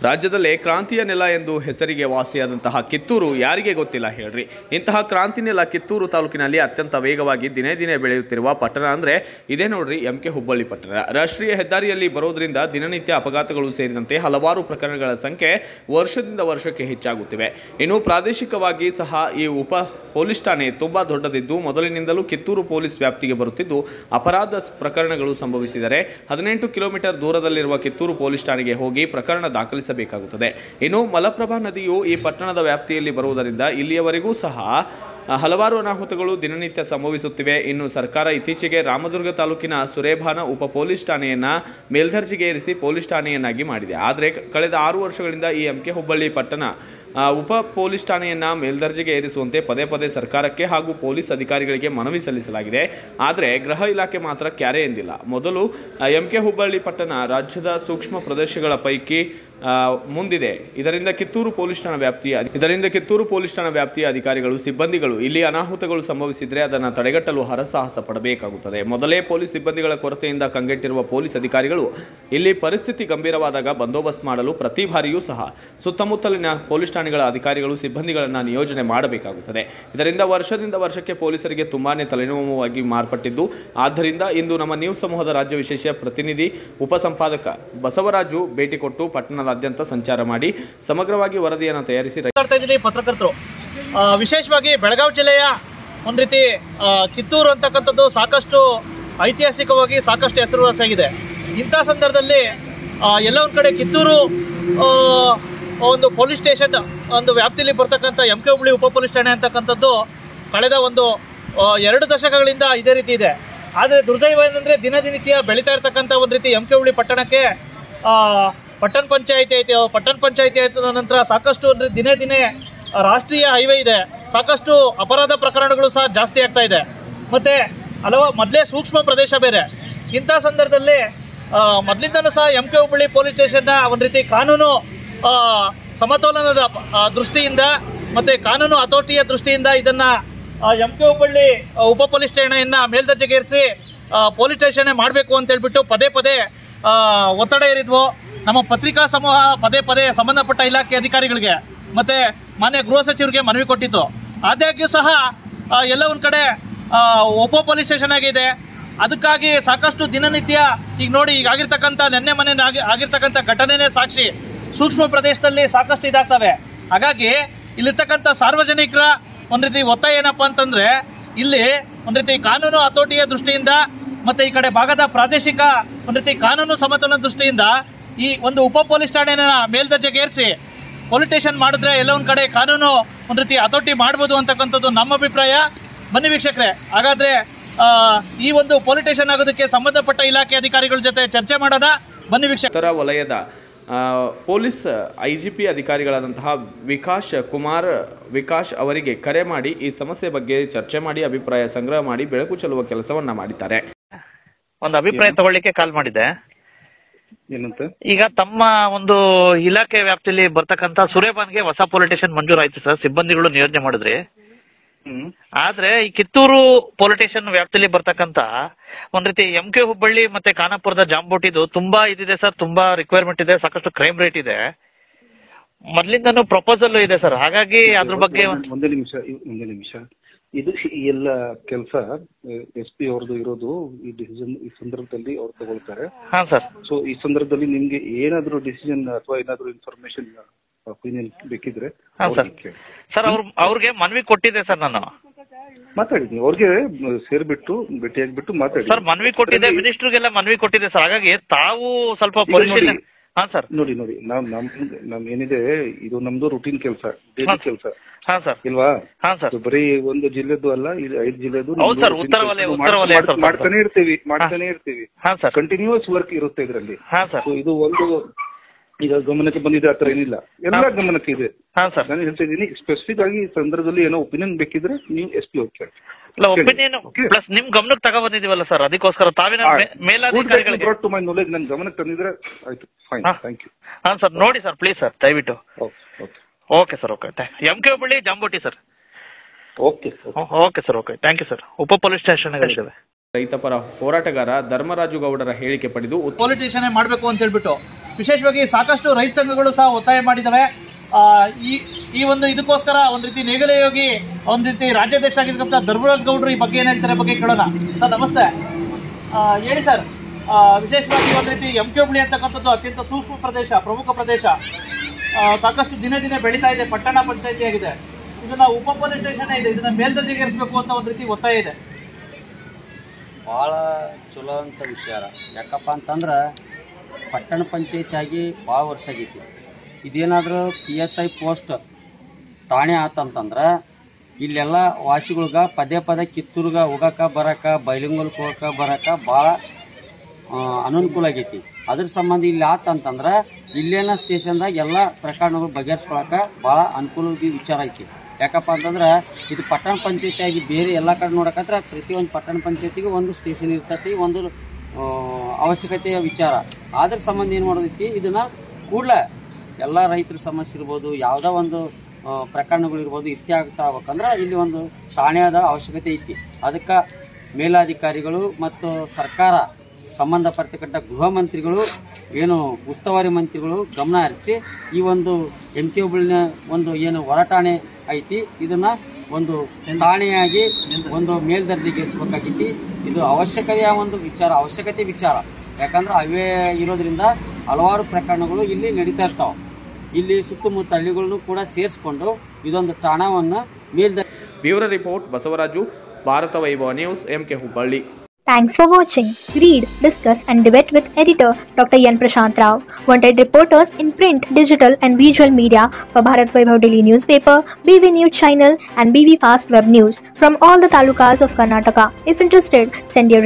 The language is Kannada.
ರಾಜ್ಯದಲ್ಲೇ ಕ್ರಾಂತಿಯ ನೆಲ ಎಂದು ಹೆಸರಿಗೆ ವಾಸಿಯಾದಂತಹ ಕಿತ್ತೂರು ಯಾರಿಗೆ ಗೊತ್ತಿಲ್ಲ ಹೇಳ್ರಿ ಇಂತಹ ಕ್ರಾಂತಿ ನೆಲ ಕಿತ್ತೂರು ತಾಲೂಕಿನಲ್ಲಿ ಅತ್ಯಂತ ವೇಗವಾಗಿ ದಿನೇ ದಿನೇ ಬೆಳೆಯುತ್ತಿರುವ ಪಟ್ಟಣ ಅಂದ್ರೆ ಇದೇ ನೋಡ್ರಿ ಎಂ ಕೆ ಹುಬ್ಬಳ್ಳಿ ಪಟ್ಟಣ ರಾಷ್ಟ್ರೀಯ ಹೆದ್ದಾರಿಯಲ್ಲಿ ಬರೋದ್ರಿಂದ ದಿನನಿತ್ಯ ಅಪಘಾತಗಳು ಸೇರಿದಂತೆ ಹಲವಾರು ಪ್ರಕರಣಗಳ ಸಂಖ್ಯೆ ವರ್ಷದಿಂದ ವರ್ಷಕ್ಕೆ ಹೆಚ್ಚಾಗುತ್ತಿವೆ ಇನ್ನು ಪ್ರಾದೇಶಿಕವಾಗಿ ಸಹ ಈ ಉಪ ಪೊಲೀಸ್ ಠಾಣೆ ತುಂಬಾ ದೊಡ್ಡದಿದ್ದು ಮೊದಲಿನಿಂದಲೂ ಕಿತ್ತೂರು ಪೊಲೀಸ್ ವ್ಯಾಪ್ತಿಗೆ ಬರುತ್ತಿದ್ದು ಅಪರಾಧ ಸ್- ಪ್ರಕರಣಗಳು ಸಂಭವಿಸಿದರೆ ಹದಿನೆಂಟು ಕಿಲೋಮೀಟರ್ ದೂರದಲ್ಲಿರುವ ಕಿತ್ತೂರು ಪೊಲೀಸ್ ಠಾಣೆಗೆ ಹೋಗಿ ಪ್ರಕರಣ ದಾಖಲಿಸಬೇಕಾಗುತ್ತದೆ ಇನ್ನು ಮಲಪ್ರಭಾ ನದಿಯು ಈ ಪಟ್ಟಣದ ವ್ಯಾಪ್ತಿಯಲ್ಲಿ ಬರುವುದರಿಂದ ಇಲ್ಲಿಯವರೆಗೂ ಸಹ ಆ, ಹಲವಾರು ಅನಾಹುತಗಳು ದಿನನಿತ್ಯ ಸಂಭವಿಸುತ್ತಿವೆ ಇನ್ನು ಸರ್ಕಾರ ಇತ್ತೀಚೆಗೆ ರಾಮದುರ್ಗ ತಾಲೂಕಿನ ಸುರೇಭಾನ ಉಪ ಪೊಲೀಸ್ ಠಾಣೆಯನ್ನ ಮೇಲ್ದರ್ಜೆಗೆ ಏರಿಸಿ ಪೊಲೀಸ್ ಠಾಣೆಯನ್ನಾಗಿ ಮಾಡಿದೆ ಆದರೆ ಕ- ಕಳೆದ ಆರು ವರ್ಷಗಳಿಂದ ಈ ಎಂ ಕೆ ಹುಬ್ಬಳ್ಳಿ ಪಟ್ಟಣ ಆ, ಉಪ ಪೊಲೀಸ್ ಠಾಣೆಯನ್ನ ಮೇಲ್ದರ್ಜೆಗೆ ಏರಿಸುವಂತೆ ಪದೇ ಪದೇ ಸರ್ಕಾರಕ್ಕೆ ಹಾಗೂ ಪೊಲೀಸ್ ಅಧಿಕಾರಿಗಳಿಗೆ ಮನವಿ ಸಲ್ಲಿಸಲಾಗಿದೆ ಆದರೆ ಗೃಹ ಇಲಾಖೆ ಮಾತ್ರ ಕ್ಯಾರೆ ಎಂದಿಲ್ಲ ಮೊದಲು ಎಂ ಕೆ ಹುಬ್ಬಳ್ಳಿ ಪಟ್ಟಣ ರಾಜ್ಯದ ಸೂಕ್ಷ್ಮ ಪ್ರದೇಶಗಳ ಪೈಕಿ ಆ, ಮುಂದಿದೆ ಇದರಿಂದ ಕಿತ್ತೂರು ಪೊಲೀಸ್ ಠಾಣಾ ವ್ಯಾಪ್ತಿಯ ಇದರಿಂದ ಕಿತ್ತೂರು ಪೊಲೀಸ್ ಠಾಣಾ ವ್ಯಾಪ್ತಿಯ ಅಧಿಕಾರಿಗಳು ಸಿಬ್ಬಂದಿಗಳು ಇಲ್ಲಿ ಅನಾಹುತಗಳು ಸಂಭವಿಸಿದರೆ ಅದನ್ನು ತಡೆಗಟ್ಟಲು ಹರಸಾಹಸ ಪಡಬೇಕಾಗುತ್ತದೆ ಮೊದಲೇ ಪೊಲೀಸ್ ಸಿಬ್ಬಂದಿಗಳ ಕೊರತೆಯಿಂದ ಕಂಗೆಟ್ಟಿರುವ ಪೊಲೀಸ್ ಅಧಿಕಾರಿಗಳು ಇಲ್ಲಿ ಪರಿಸ್ಥಿತಿ ಗಂಭೀರವಾದಾಗ ಬಂದೋಬಸ್ತ್ ಮಾಡಲು ಪ್ರತಿ ಬಾರಿಯೂ ಸಹ ಸುತ್ತಮುತ್ತಲಿನ ಪೊಲೀಸ್ ಠಾಣೆಗಳ ಅಧಿಕಾರಿಗಳು ಸಿಬ್ಬಂದಿಗಳನ್ನು ನಿಯೋಜನೆ ಮಾಡಬೇಕಾಗುತ್ತದೆ ಇದರಿಂದ ವರ್ಷದಿಂದ ವರ್ಷಕ್ಕೆ ಪೊಲೀಸರಿಗೆ ತುಂಬಾನೇ ತಲೆನೋವಾಗಿ ಮಾರ್ಪಟ್ಟಿದ್ದು ಆದ್ದರಿಂದ ಇಂದು ನಮ್ಮ ನ್ಯೂಸ್ ಸಮೂಹದ ರಾಜ್ಯ ವಿಶೇಷ ಪ್ರತಿನಿಧಿ ಉಪಸಂಪಾದಕ ಬಸವರಾಜು ಭೇಟಿ ಕೊಟ್ಟು ಪಟ್ಟಣದಾದ್ಯಂತ ಸಂಚಾರ ಮಾಡಿ ಸಮಗ್ರವಾಗಿ ವರದಿಯನ್ನು ತಯಾರಿಸಿ ರೈ- ಮಾತಾಡ್ತಾ ಇದ್ದೀನಿ ಪತ್ರಕರ್ತರು ಆ, ವಿಶೇಷವಾಗಿ ಬೆಳಗಾವಿ ಜಿಲ್ಲೆಯ ಒಂದು ರೀತಿ ಆ, ಕಿತ್ತೂರು ಅಂತಕ್ಕಂಥದ್ದು ಸಾಕಷ್ಟು ಐತಿಹಾಸಿಕವಾಗಿ ಸಾಕಷ್ಟು ಹೆಸರುವಾಸಿಯಾಗಿದೆ ಇಂಥ ಸಂದರ್ಭದಲ್ಲಿ ಆ, ಎಲ್ಲ ಒಂದು ಕಡೆ ಕಿತ್ತೂರು ಆ, ಒಂದು ಪೊಲೀಸ್ ಸ್ಟೇಷನ್ ಒಂದು ವ್ಯಾಪ್ತಿಯಲ್ಲಿ ಬರ್ತಕ್ಕಂಥ ಎಂ ಕೆ ಹುಬ್ಳಿ ಉಪ ಪೊಲೀಸ್ ಠಾಣೆ ಅಂತಕ್ಕಂಥದ್ದು ಕಳೆದ ಒಂದು ಆ, ಎರಡು ದಶಕಗಳಿಂದ ಇದೇ ರೀತಿ ಇದೆ ಆದರೆ ದುರ್ದೈವ ಏನಂದ್ರೆ ದಿನದಿನಿತ್ಯ ಬೆಳೀತಾ ಇರ್ತಕ್ಕಂಥ ಒಂದು ರೀತಿ ಎಂ ಕೆ ಹುಬ್ಳಿ ಪಟ್ಟಣಕ್ಕೆ ಆ, ಪಟ್ಟಣ ಪಂಚಾಯಿತಿ ಐತೆ ಪಟ್ಟಣ ಪಂಚಾಯಿತಿ ಆಯ್ತು ನಂತರ ಸಾಕಷ್ಟು ಅಂದ್ರೆ ದಿನೇ ದಿನೇ ರಾಷ್ಟ್ರೀಯ ಹೈವೇ ಇದೆ ಸಾಕಷ್ಟು ಅಪರಾಧ ಪ್ರಕರಣಗಳು ಸಹ ಜಾಸ್ತಿ ಆಗ್ತಾ ಇದೆ ಮತ್ತೆ ಹಲವು ಮೊದಲೇ ಸೂಕ್ಷ್ಮ ಪ್ರದೇಶ ಬೇರೆ ಇಂಥ ಸಂದರ್ಭದಲ್ಲಿ ಆ, ಮೊದಲಿಂದನೂ ಸಹ ಎಂ ಕೆ ಹುಬ್ಬಳ್ಳಿ ಪೊಲೀಸ್ ಸ್ಟೇಷನ್ನ ಒಂದು ರೀತಿ ಕಾನೂನು ಆ, ಸಮತೋಲನದ ಆ, ದೃಷ್ಟಿಯಿಂದ ಮತ್ತೆ ಕಾನೂನು ಹತೋಟಿಯ ದೃಷ್ಟಿಯಿಂದ ಇದನ್ನ ಎಂ ಕೆ ಹುಬ್ಬಳ್ಳಿ ಆ, ಉಪ ಪೊಲೀಸ್ ಠಾಣೆಯನ್ನ ಮೇಲ್ದರ್ಜೆಗೇರಿಸಿ ಆ, ಪೊಲೀಸ್ ಸ್ಟೇಷನ್ ಮಾಡಬೇಕು ಅಂತ ಹೇಳ್ಬಿಟ್ಟು ಪದೇ ಪದೇ ಆ, ಒತ್ತಡ ಏರಿದ್ವು ನಮ್ಮ ಪತ್ರಿಕಾ ಸಮೂಹ ಪದೇ ಪದೇ ಸಂಬಂಧಪಟ್ಟ ಇಲಾಖೆ ಅಧಿಕಾರಿಗಳಿಗೆ ಮತ್ತೆ ಮಾನ್ಯ ಗೃಹ ಸಚಿವರಿಗೆ ಮನವಿ ಕೊಟ್ಟಿತ್ತು ಆದಾಗ್ಯೂ ಸಹ ಆ, ಎಲ್ಲ ಒಂದ್ ಕಡೆ ಆ, ಉಪ ಪೊಲೀಸ್ ಸ್ಟೇಷನ್ ಆಗಿದೆ ಅದಕ್ಕಾಗಿ ಸಾಕಷ್ಟು ದಿನನಿತ್ಯ ಈಗ ನೋಡಿ ಈಗ ಆಗಿರ್ತಕ್ಕಂಥ ನೆನ್ನೆ ಮನೆ ಆಗಿರ್ತಕ್ಕಂಥ ಘಟನೆನೇ ಸಾಕ್ಷಿ ಸೂಕ್ಷ್ಮ ಪ್ರದೇಶದಲ್ಲಿ ಸಾಕಷ್ಟು ಇದಾಗ್ತವೆ ಹಾಗಾಗಿ ಇಲ್ಲಿರ್ತಕ್ಕಂಥ ಸಾರ್ವಜನಿಕರ ಒಂದ್ ರೀತಿ ಒತ್ತಾಯ ಏನಪ್ಪಾ ಅಂತಂದ್ರೆ ಇಲ್ಲಿ ಒಂದ್ ರೀತಿ ಕಾನೂನು ಹತೋಟಿಯ ದೃಷ್ಟಿಯಿಂದ ಮತ್ತೆ ಈ ಕಡೆ ಭಾಗದ ಪ್ರಾದೇಶಿಕ ಒಂದ್ ರೀತಿ ಕಾನೂನು ಸಮತೋಲನ ದೃಷ್ಟಿಯಿಂದ ಈ ಒಂದು ಉಪ ಪೊಲೀಸ್ ಠಾಣೆನ ಮೇಲ್ದರ್ಜೆಗೇರಿಸಿ ಪೊಲೀಸ್ ಸ್ಟೇಷನ್ ಮಾಡಿದ್ರೆ ಎಲ್ಲ ಒಂದ್ ಕಡೆ ಕಾನೂನು ಒಂದ್ ರೀತಿ ಹತೋಟಿ ಮಾಡ್ಬೋದು ಅಂತಕ್ಕಂಥದ್ದು ನಮ್ಮ ಅಭಿಪ್ರಾಯ ಬನ್ನಿ ವೀಕ್ಷಕರೇ ಹಾಗಾದ್ರೆ ಆ, ಈ ಒಂದು ಪೊಲೀಸ್ ಸ್ಟೇಷನ್ ಆಗೋದಕ್ಕೆ ಸಂಬಂಧಪಟ್ಟ ಇಲಾಖೆ ಅಧಿಕಾರಿಗಳ ಜೊತೆ ಚರ್ಚೆ ಮಾಡೋಣ ಬನ್ನಿ ವೀಕ್ಷಕ ಉತ್ತರ ವಲಯದ ಆ, ಪೊಲೀಸ್ ಐಜಿಪಿ ಅಧಿಕಾರಿಗಳಾದಂತಹ ವಿಕಾಸ್ ಕುಮಾರ್ ವಿಕಾಸ್ ಅವರಿಗೆ ಕರೆ ಮಾಡಿ ಈ ಸಮಸ್ಯೆ ಬಗ್ಗೆ ಚರ್ಚೆ ಮಾಡಿ ಅಭಿಪ್ರಾಯ ಸಂಗ್ರಹ ಮಾಡಿ ಬೆಳಕು ಚೆಲ್ಲುವ ಕೆಲಸವನ್ನ ಮಾಡಿದ್ದಾರೆ ಒಂದು ಅಭಿಪ್ರಾಯ ತಗೊಳ್ಳಿಕ್ಕೆ ಕಾಲ್ ಮಾಡಿದ್ದೆ ಏನಂತ ಈಗ ತಮ್ಮ ಒಂದು ಇಲಾಖೆ ವ್ಯಾಪ್ತಿಯಲ್ಲಿ ಬರ್ತಕ್ಕಂತ ಸುರೇಬಾನ್ಗೆ ಹೊಸ ಪೊಲೀಸ್ ಸ್ಟೇಷನ್ ಮಂಜೂರಾಯ್ತು ಸರ್ ಸಿಬ್ಬಂದಿಗಳು ನಿಯೋಜನೆ ಮಾಡಿದ್ರಿ ಹ್ಮ್ ಆದ್ರೆ ಈ ಕಿತ್ತೂರು ಪೊಲೀಸ್ ಸ್ಟೇಷನ್ ವ್ಯಾಪ್ತಿಯಲ್ಲಿ ಬರ್ತಕ್ಕಂತ ಒಂದ್ ರೀತಿ ಎಂ ಕೆ ಹುಬ್ಬಳ್ಳಿ ಮತ್ತೆ ಖಾನಾಪುರದ ಜಾಂಬೋಟಿದು ತುಂಬಾ ಇದಿದೆ ಸರ್ ತುಂಬಾ ರಿಕ್ವೈರ್ಮೆಂಟ್ ಇದೆ ಸಾಕಷ್ಟು ಕ್ರೈಮ್ ರೇಟ್ ಇದೆ ಮೊದ್ಲಿಂದನೂ ಪ್ರಪೋಸಲ್ ಇದೆ ಸರ್ ಹಾಗಾಗಿ ಅದ್ರ ಬಗ್ಗೆ ಒಂದ್- ಒಂದೇ ನಿಮಿಷ ಇ- ಒಂದೇ ನಿಮಿಷ ಇದು ಈ ಎಲ್ಲ ಕೆಲಸ ಎಸ್ ಪಿ ಅವ್ರದ್ದು ಇರೋದು ಈ ಡಿಸಿಷನ್ ಈ ಸಂದರ್ಭದಲ್ಲಿ ಅವ್ರು ತಗೊಳ್ತಾರೆ ಹಾ ಸರ್ ಸೊ ಈ ಸಂದರ್ಭದಲ್ಲಿ ನಿಮ್ಗೆ ಏನಾದ್ರೂ ಡಿಸಿಷನ್ ಅಥವಾ ಏನಾದ್ರೂ ಇನ್ಫಾರ್ಮೇಶನ್ ಒಪಿನಿಯನ್ ಬೇಕಿದ್ರೆ ಹಾ ಸರ್ ಅವ್ರಿಗೆ ಕೇಳಿ. ಸರ್ ಅವ್ರ ಅವ್ರಿಗೆ ಮನವಿ ಕೊಟ್ಟಿದ್ದೆ ಸರ್ ನಾನು ಮಾತಾಡಿ ನೀವು ಅವ್ರಿಗೆ ಸೇರ್ಬಿಟ್ಟು ಭೇಟಿಯಾಗ್ಬಿಟ್ಟು ಮಾತಾಡಿ ಸರ್ ಮನವಿ ಕೊಟ್ಟಿದ್ದೆ ಅದ್ರಲ್ಲಿ- ಮಿನಿಸ್ಟರ್ಗೆಲ್ಲ ಮನವಿ ಕೊಟ್ಟಿದ್ದೆ ಸರ್ ಹಾಗಾಗಿ ತಾವು ಸ್ವಲ್ಪ ಈಗ ಪೊಲೀಸ್ ನೋಡಿ. ಸ್ಟೇಷನ್ ಹಾ ಸರ್ ನೋಡಿ ನೋಡಿ ನಾವ್ ನಮ್ ನಮ್ ಏನಿದೆ ಇದು ನಮ್ದು ರುಟೀನ್ ಕೆಲಸ ಡೈಲಿ ಹಾ. ಕೆಲಸ ಹಾ ಸರ್ ಇಲ್ವಾ ಹಾ ಸರ್ ಇದು ಬರೀ ಒಂದು ಜಿಲ್ಲೆದು ಅಲ್ಲ ಇದು ಐದು ಜಿಲ್ಲೆದು ಹೌದು ಸರ್, ಉತ್ತರ ವಲಯ- ಉತ್ತರ ವಲಯ ಮಾಡ್- ಸ್ವಲ್ಪ ಮಾಡ್ತಾನೆ ಇರ್ತೀವಿ ಮಾಡ್ತಾನೆ ಇರ್ತೀವಿ ಹಾ ಸರ್ ಕಂಟಿನ್ಯೂಸ್ ವರ್ಕ್ ಇರುತ್ತೆ ಇದರಲ್ಲಿ ಹಾ ಸರ್ ಸೊ ಇದು ಒಂದು ಈಗ ಗಮನಕ್ಕೆ ಬಂದಿದೆ ಆತರ ಏನಿಲ್ಲ ಎಲ್ಲ ಹಾ. ಗಮನಕ್ಕೆ ಇದೆ ಹಾ ಸರ್ ನಾನು ಹೇಳ್ತಾ ಇದ್ದೀನಿ ಸ್ಪೆಸಿಫಿಕ್ ಆಗಿ ಈ ಸಂದರ್ಭದಲ್ಲಿ ಏನೋ ಒಪಿನಿಯನ್ ಬೇಕಿದ್ರೆ ನೀವು ಎಸ್ ಪಿ ಹೋಗಿ ಕೇಳಿ ಇಲ್ಲ ಒಪಿನಿಯನ್ Okay. ಪ್ಲಸ್ ನಿಮ್ ಗಮನಕ್ಕೆ ತಗೊಂಡಿದೀವಲ್ಲ ಸರ್ ಅದಕ್ಕೋಸ್ಕರ ತಾವಿನ ಮೇ- ಮೇಲಾಧಿಕಾರಿಗಳಿಗೆ ಟು ಮೈ ನಾಲೆಜ್ ನನ್ನ ಗಮನಕ್ಕೆ ತಂದಿದ್ರೆ ಆಯ್ತು ಫೈನ್ ಹಾ. ಥ್ಯಾಂಕ್ ಯು ಹಾ ಸರ್ ನೋಡಿ ಸರ್ ಪ್ಲೀಸ್ ಸರ್ ದಯವಿಟ್ಟು okay okay okay sir okay M K Hubballi Jamboti sir okay okay sir okay thank you sir ಉಪ ಪೊಲೀಸ್ ಸ್ಟೇಷನ್ಗಳಿದ್ದಾವೆ ರೈತಪರ ಹೋರಾಟಗಾರ ಧರ್ಮರಾಜು ಗೌಡರ ಹೇಳಿಕೆ ಪಡೆದು ಉತ್- ಪೊಲಿಟಿಷಿಯನ್ ಮಾಡಬೇಕು ಅಂತ ಹೇಳ್ಬಿಟ್ಟು ವಿಶೇಷವಾಗಿ ಸಾಕಷ್ಟು ರೈತ ಸಂಘಗಳು ಸಹ ಒತ್ತಾಯ ಮಾಡಿದ್ದಾವೆ ಆ, ಈ ಈ ಒಂದು ಇದಕ್ಕೋಸ್ಕರ ಒಂದ್ ರೀತಿ ನೇಗಲೆ ಯೋಗಿ ಒಂದ್ ರೀತಿ ರಾಜ್ಯಾಧ್ಯಕ್ಷ ಆಗಿರ್ತಕ್ಕಂಥ ಧರ್ಮರಾಜ್ ಗೌಡ್ರು ಈ ಬಗ್ಗೆ ಏನ್ ಹೇಳ್ತಾರೆ ಬಗ್ಗೆ ಕೇಳೋಣ ಸರ್ ನಮಸ್ತೆ ಆ, ಹೇಳಿ ಸರ್ ಆ, ವಿಶೇಷವಾಗಿ ಒಂದ್ ರೀತಿ ಎಂ ಕೆ ಹುಬ್ಳಿ ಅಂತಕ್ಕಂಥದ್ದು ಅತ್ಯಂತ ಸೂಕ್ಷ್ಮ ಪ್ರದೇಶ ಪ್ರಮುಖ ಪ್ರದೇಶ ಆ, ಸಾಕಷ್ಟು ದಿನೇ ದಿನೇ ಬೆಳೀತಾ ಇದೆ ಪಟ್ಟಣ ಪಂಚಾಯತಿ ಆಗಿದೆ ಇದನ್ನ ಉಪ ಪೊಲೀಸ್ ಸ್ಟೇಷನ್ ಇದೆ ಇದನ್ನ ಮೇಲ್ದರ್ಜೆಗೇರಿಸಬೇಕು ಅಂತ ಒಂದ್ ರೀತಿ ಒತ್ತಾಯ ಇದೆ ಭಾಳ ಚಲೋ ಅಂತ ವಿಚಾರ ಯಾಕಪ್ಪ ಅಂತಂದ್ರೆ ಪಟ್ಟಣ ಪಂಚಾಯತಿ ಆಗಿ ಭಾಳ ವರ್ಷ ಆಗೈತಿ ಇದೇನಾದರೂ ಪಿ ಎಸ್ ಐ ಪೋಸ್ಟ್ ಠಾಣೆ ಆತಂತಂದ್ರೆ ಇಲ್ಲೆಲ್ಲ ವಾಸಿಗಳ್ಗೆ ಪದೇ ಪದೇ ಕಿತ್ತೂರ್ಗೆ ಹೋಗಕ್ಕೆ ಬರಕ್ಕೆ ಬೈಲಿಂಗಲ್ಗೆ ಹೋಗಕ್ಕೆ ಬರಕ್ಕೆ ಭಾಳ ಅನನುಕೂಲ ಆಗೈತಿ ಅದ್ರ ಸಂಬಂಧ ಇಲ್ಲಿ ಆತಂತಂದ್ರೆ ಇಲ್ಲೇನ ಸ್ಟೇಷನ್ದಾಗ ಎಲ್ಲ ಪ್ರಕರಣಗಳು ಬಗೆಹರಿಸ್ಕೊಳಕ್ಕೆ ಭಾಳ ಅನುಕೂಲ ವಿಚಾರ ಐತಿ ಯಾಕಪ್ಪ ಅಂತಂದ್ರೆ ಇದು ಪಟ್ಟಣ ಪಂಚಾಯತಿ ಆಗಿ ಬೇರೆ ಎಲ್ಲ ಕಡೆ ನೋಡಕತ್ರ ಪ್ರತಿಯೊಂದು ಪಟ್ಟಣ ಪಂಚಾಯತಿಗೆ ಒಂದು ಸ್ಟೇಷನ್ ಇರ್ತೈತಿ ಒಂದು ಆ, ಅವಶ್ಯಕತೆಯ ವಿಚಾರ ಅದ್ರ ಸಂಬಂಧ ಏನು ಮಾಡೋದೈತಿ ಇದನ್ನ ಕೂಡಲೇ ಎಲ್ಲ ರೈತರ ಸಮಸ್ಯೆ ಇರ್ಬೋದು ಯಾವುದೋ ಒಂದು ಆ, ಪ್ರಕರಣಗಳಿರ್ಬೋದು ಇತ್ಯಾಗ್ತಾ ಆಗ್ಬೇಕಂದ್ರೆ ಇಲ್ಲಿ ಒಂದು ಠಾಣೆಯಾದ ಅವಶ್ಯಕತೆ ಐತಿ ಅದಕ್ಕೆ ಮೇಲಾಧಿಕಾರಿಗಳು ಮತ್ತು ಸರ್ಕಾರ ಸಂಬಂಧಪಟ್ಟಕ್ಕಂಥ ಗೃಹ ಮಂತ್ರಿಗಳು ಏನು ಉಸ್ತುವಾರಿ ಮಂತ್ರಿಗಳು ಗಮನ ಹರಿಸಿ ಈ ಒಂದು ಎಂ ಕೆ ಹುಬ್ಳಿನ ಒಂದು ಏನು ಹೊರಠಾಣೆ ಐತಿ ಇದನ್ನ ಒಂದು ಠಾಣೆಯಾಗಿ ಒಂದು ಮೇಲ್ದರ್ಜೆಗೇರಿಸ್ಬೇಕಾಗೈತಿ ಇದು ಅವಶ್ಯಕತೆಯ ಒಂದು ವಿಚಾರ ಅವಶ್ಯಕತೆ ವಿಚಾರ ಯಾಕಂದ್ರೆ ಅವೇ ಇರೋದ್ರಿಂದ ಹಲವಾರು ಪ್ರಕರಣಗಳು ಇಲ್ಲಿ ನಡೀತಾ ಇರ್ತಾವೆ ಇಲ್ಲಿ ಸುತ್ತಮುತ್ತ ಹಳ್ಳಿಗಳನ್ನು ಕೂಡ ಸೇರಿಸ್ಕೊಂಡು ಇದೊಂದು ಠಾಣವನ್ನು ಮೇಲ್ದರ್ಜೆ bureau report Basavaraju Bharatha Vaibhava news M K Hubballi Thanks for watching. Read, discuss, and debate with editor Dr. Yan Prashant Rao. Wanted reporters in print, digital, and visual media for Bharat Vaibhav Daily Newspaper, BV News Channel, and BV Fast Web News from all the talukas of Karnataka. If interested, send your